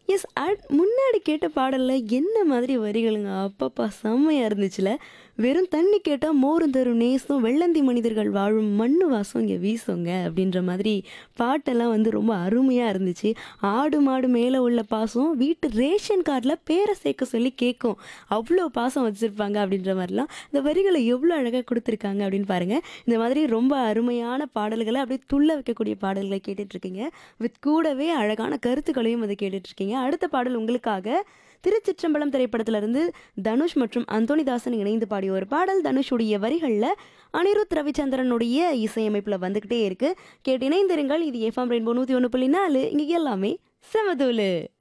S at முன்னாடி கேட்ட பாடல்ல என்ன மாதிரி வரிகளுங்க அப்பப்பா செம்மையா இருந்துச்சுல வெறும் தண்ணி கேட்டால் மோரும் தரும் நேசம் வெள்ளந்தி மனிதர்கள் வாழும் மண்ணு வாசம் இங்கே வீசுங்க அப்படின்ற மாதிரி பாட்டெல்லாம் வந்து ரொம்ப அருமையாக இருந்துச்சு ஆடு மாடு மேலே உள்ள பாசம் வீட்டு ரேஷன் கார்டில் பேரை சேர்க்க சொல்லி கேட்கும் அவ்வளோ பாசம் வச்சுருப்பாங்க அப்படின்ற மாதிரிலாம் இந்த வரிகளை எவ்வளோ அழகாக கொடுத்துருக்காங்க அப்படின்னு பாருங்கள் இந்த மாதிரி ரொம்ப அருமையான பாடல்களை அப்படியே துள்ள வைக்கக்கூடிய பாடல்களை கேட்டுட்ருக்கீங்க வித் கூடவே அழகான கருத்துக்களையும் அதை கேட்டுட்ருக்கீங்க அடுத்த பாடல் உங்களுக்காக திருச்சிற்றம்பலம் திரைப்படத்திலிருந்து தனுஷ் மற்றும் அந்தோணிதாசன் இணைந்து பாடிய ஒரு பாடல் தனுஷுடைய வரிகளில் அனிருத் ரவிச்சந்திரனுடைய இசையமைப்பில் வந்துக்கிட்டே இருக்கு கேட்டு இணைந்திருங்கள் இது எஃப்எம் ரெயின்போ நூற்றி ஒன்று புள்ளி நாலு இங்கே எல்லாமே செமதூலு